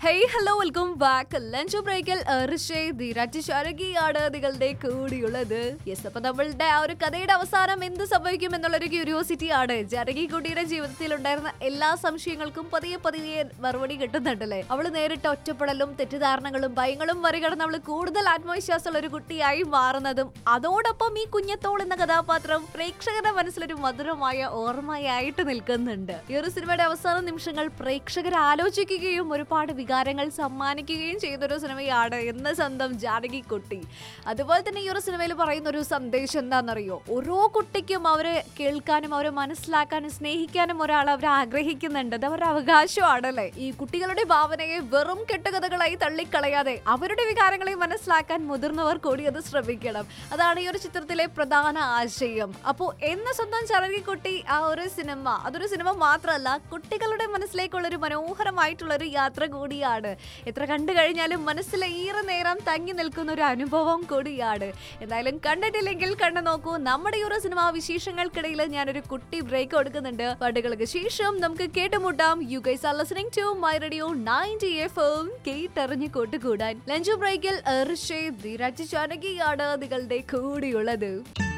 hey hello welcome back lunch ബ്രേക്കിൽ ശാരകിയാണ് നിങ്ങളുടെ കൂടിയുള്ളത് യെസ് അപ്പൊ നമ്മളുടെ ആ ഒരു കഥയുടെ അവസാനം എന്ത് സംഭവിക്കും എന്നുള്ളൊരു ക്യൂരിയോസിറ്റി ആണ് ജാനകി കുട്ടിയുടെ ജീവിതത്തിൽ ഉണ്ടായിരുന്ന എല്ലാ സംശയങ്ങൾക്കും പതിയെ പതിയെ മറുപടി കിട്ടുന്നുണ്ടല്ലേ അവള് നേരിട്ട ഒറ്റപ്പെടലും തെറ്റിദ്ധാരണകളും ഭയങ്ങളും മറികടന്ന് അവള് കൂടുതൽ ആത്മവിശ്വാസമുള്ള ഒരു കുട്ടിയായി മാറുന്നതും അതോടൊപ്പം ഈ കുഞ്ഞത്തോൾ എന്ന കഥാപാത്രം പ്രേക്ഷകരുടെ മനസ്സിലൊരു മധുരമായ ഓർമ്മയായിട്ട് നിൽക്കുന്നുണ്ട് ഈ ഒരു സിനിമയുടെ അവസാന നിമിഷങ്ങൾ പ്രേക്ഷകർ ആലോചിക്കുകയും ഒരുപാട് വികാരങ്ങൾ സമ്മാനിക്കുകയും ചെയ്തൊരു സിനിമയാണ് എന്ന് സ്വന്തം ജാനകി കുട്ടി അതുപോലെ തന്നെ ഈ ഒരു സിനിമയിൽ പറയുന്ന ഒരു സന്ദേശം എന്താണെന്നറിയോ ഓരോ കുട്ടിക്കും അവരെ കേൾക്കാനും അവരെ മനസ്സിലാക്കാനും സ്നേഹിക്കാനും ഒരാൾ അവർ ആഗ്രഹിക്കുന്നുണ്ട് അത് അവരുടെ അവകാശമാണല്ലേ ഈ കുട്ടികളുടെ ഭാവനയെ വെറും കെട്ടുകഥകളായി തള്ളിക്കളയാതെ അവരുടെ വികാരങ്ങളെ മനസ്സിലാക്കാൻ മുതിർന്നവർ കൂടി അത് ശ്രമിക്കണം അതാണ് ഈ ഒരു ചിത്രത്തിലെ പ്രധാന ആശയം അപ്പോ എന്ന സ്വന്തം ചരകിക്കുട്ടി ആ ഒരു സിനിമ അതൊരു സിനിമ മാത്രമല്ല കുട്ടികളുടെ മനസ്സിലേക്കുള്ള ഒരു മനോഹരമായിട്ടുള്ള ഒരു യാത്ര കൂടിയാണ് എത്ര കണ്ടു കഴിഞ്ഞാലും മനസ്സിൽ ഏറെ നേരം തങ്ങി നിൽക്കുന്ന ഒരു അനുഭവം കൂടിയാണ് എന്തായാലും കണ്ടിട്ടില്ലെങ്കിൽ കണ്ടു നോക്കൂ നമ്മുടെ ഈ ഒരു സിനിമ വിശേഷങ്ങൾക്കിടയിൽ ഞാനൊരു കുട്ടി ബ്രേക്ക് കൊടുക്കുന്നുണ്ട് പാട്ടുകൾക്ക് ശേഷം നമുക്ക് കേട്ടുമുട്ടാം you guys are listening to my radio ninety F M കേട്ടറിഞ്ഞ് കൂട്ടുകൂടാൻ ലഞ്ച് ബ്രേക്കിൽ ഋഷേ ധീരാജ് ചാനകിയാണ് നിങ്ങളുടെ കൂടിയുള്ളത്